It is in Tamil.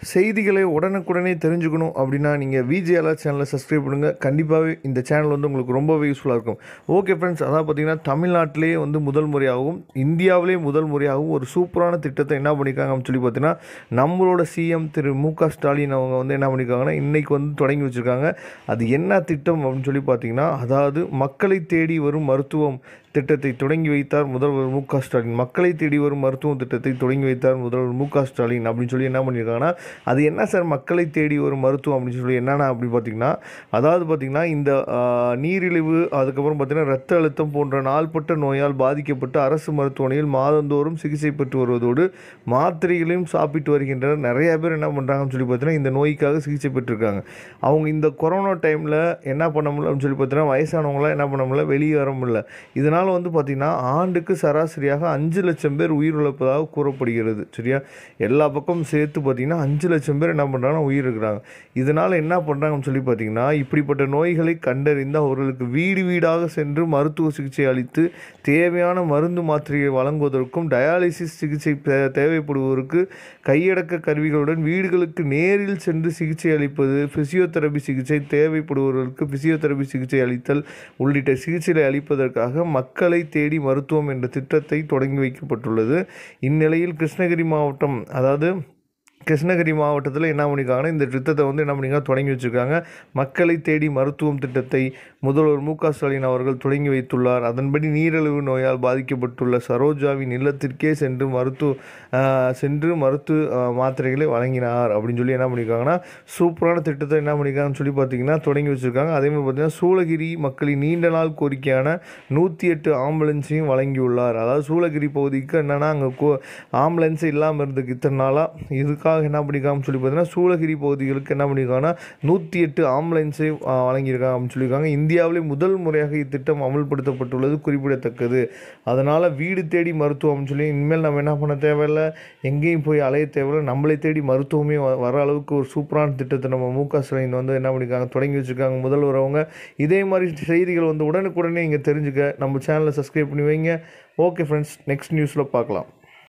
செய்திகளை உடனுக்குடனே தெரிஞ்சுக்கணும் அப்படின்னா நீங்கள் விஜேஆர் சேனலை சப்ஸ்கிரைப் பண்ணுங்கள் கண்டிப்பாகவே இந்த சேனல் வந்து உங்களுக்கு ரொம்பவே யூஸ்ஃபுல்லாக இருக்கும் ஓகே ஃப்ரெண்ட்ஸ் அதாவது பார்த்தீங்கன்னா தமிழ்நாட்டிலேயே வந்து முதல் முறையாகவும் இந்தியாவிலே முதல் முறையாகவும் ஒரு சூப்பரான திட்டத்தை என்ன பண்ணியிருக்காங்க அப்படின்னு சொல்லி பார்த்தீங்கன்னா நம்மளோட சிஎம் திரு மு க ஸ்டாலின் அவங்க வந்து என்ன பண்ணியிருக்காங்கன்னா இன்றைக்கி வந்து தொடங்கி வச்சுருக்காங்க அது என்ன திட்டம் அப்படின்னு சொல்லி பார்த்தீங்கன்னா அதாவது மக்களை தேடி வரும் மருத்துவம் திட்டத்தை தொடங்கி வைத்தார் முதல்வர் மு க ஸ்டாலின் மக்களை தேடி வரும் மருத்துவ திட்டத்தை தொடங்கி வைத்தார் முதல்வர் மு க ஸ்டாலின் அப்படின்னு சொல்லி என்ன பண்ணியிருக்காங்கன்னா அது என்ன சார் மக்களை தேடி வரும் மருத்துவம் அப்படின்னு சொல்லி என்னென்ன அப்படின்னு பார்த்தீங்கன்னா அதாவது பார்த்தீங்கன்னா இந்த ஆ, நீரிழிவு அதுக்கப்புறம் பார்த்தீங்கன்னா ரத்த அழுத்தம் போன்ற நாள்பட்ட நோயால் பாதிக்கப்பட்டு அரசு மருத்துவமனையில் மாதந்தோறும் சிகிச்சை பெற்று வருவதோடு மாத்திரைகளையும் சாப்பிட்டு வருகின்றனர் நிறைய பேர் என்ன பண்ணுறாங்கன்னு சொல்லி பார்த்தீங்கன்னா இந்த நோய்க்காக சிகிச்சை பெற்றிருக்காங்க அவங்க இந்த கொரோனா டைமில் என்ன பண்ண முடியல அப்படின்னு சொல்லி பார்த்தீங்கன்னா வயசானவங்களாம் என்ன பண்ண முடியல வெளியே வர முடியல இதனால் வந்து பார்த்திங்கன்னா ஆண்டுக்கு சராசரியாக அஞ்சு லட்சம் பேர் உயிரிழப்பதாக கூறப்படுகிறது சரியா எல்லா பக்கமும் சேர்த்து பார்த்திங்கன்னா அஞ்சு லட்சம் பேர் என்ன பண்ணுறாங்கன்னா உயிரிழக்கிறாங்க இதனால் என்ன பண்ணுறாங்கன்னு சொல்லி பார்த்திங்கன்னா இப்படிப்பட்ட நோய்களை கண்டறிந்து அவர்களுக்கு வீடு வீடாக சென்று மருத்துவ சிகிச்சை அளித்து தேவையான மருந்து மாத்திரையை வழங்குவதற்கும் டயாலிசிஸ் சிகிச்சை தே- தேவைப்படுவோருக்கு கையடக்க கருவிகளுடன் வீடுகளுக்கு நேரில் சென்று சிகிச்சை அளிப்பது ஃபிசியோதெரபி சிகிச்சை தேவைப்படுபவர்களுக்கு ஃபிசியோதெரபி சிகிச்சை அளித்தல் உள்ளிட்ட சிகிச்சைகளை அளிப்பதற்காக மக்களை தேடி மருத்துவம் என்ற திட்டத்தை தொடங்கி வைக்கப்பட்டுள்ளது இந்நிலையில் கிருஷ்ணகிரி மாவட்டம் அதாவது கிருஷ்ணகிரி மாவட்டத்தில் என்ன பண்ணியிருக்காங்கன்னா இந்த திட்டத்தை வந்து என்ன பண்ணியிருக்காங்க தொடங்கி வச்சுருக்காங்க மக்களை தேடி மருத்துவம் திட்டத்தை முதல்வர் மு க ஸ்டாலின் அவர்கள் தொடங்கி வைத்துள்ளார் அதன்படி நீரிழிவு நோயால் பாதிக்கப்பட்டுள்ள சரோஜாவின் இல்லத்திற்கே சென்று மருத்துவ ஆஹ், சென்று மருத்துவ ஆஹ், மாத்திரைகளை வழங்கினார் அப்படின்னு சொல்லி என்ன பண்ணியிருக்காங்கன்னா சூப்பரான திட்டத்தை என்ன பண்ணியிருக்காங்கன்னு சொல்லி பார்த்தீங்கன்னா தொடங்கி வச்சுருக்காங்க அதே மாதிரி பார்த்தீங்கன்னா சூளகிரி மக்களின் நீண்ட நாள் கோரிக்கையான நூற்றி எட்டு ஆம்புலன்ஸையும் வழங்கியுள்ளார் அதாவது சூளகிரி பகுதிக்கு என்னென்னா அங்கே கோ ஆம்புலன்ஸ் இல்லாமல் இருந்ததுக்கு இத்தனை நாளாக இதுக்காக என்ன பண்ணியிருக்காங்கன்னு சொல்லி பார்த்தீங்கன்னா சூளகிரி பகுதிகளுக்கு என்ன பண்ணியிருக்காங்கன்னா நூற்றி எட்டு ஆம்புலன்ஸை ஆ, வழங்கியிருக்காங்க அப்படின்னு சொல்லியிருக்காங்க இந்தியாவிலே முதல் முறையாக இத்திட்டம் அமல்படுத்தப்பட்டுள்ளது குறிப்பிடத்தக்கது அதனால் வீடு தேடி மருத்துவம் சொல்லி இனிமேல் நம்ம என்ன பண்ண தேவையில்லை எங்கேயும் போய் அலைய தேவையில்லை நம்மளை தேடி மருத்துவமே வ- வர அளவுக்கு ஒரு சூப்பரான திட்டத்தை நம்ம மு க ஸ்டாலின் வந்து என்ன பண்ணியிருக்காங்க தொடங்கி வச்சுருக்காங்க முதல்வர் அவங்க இதே மாதிரி செய்திகள் வந்து உடனுக்குடனே இங்கே தெரிஞ்சுக்க நம்ம சேனலை சப்ஸ்கிரைப் பண்ணி வைங்க ஓகே ஃப்ரெண்ட்ஸ் நெக்ஸ்ட் நியூஸில் பார்க்கலாம்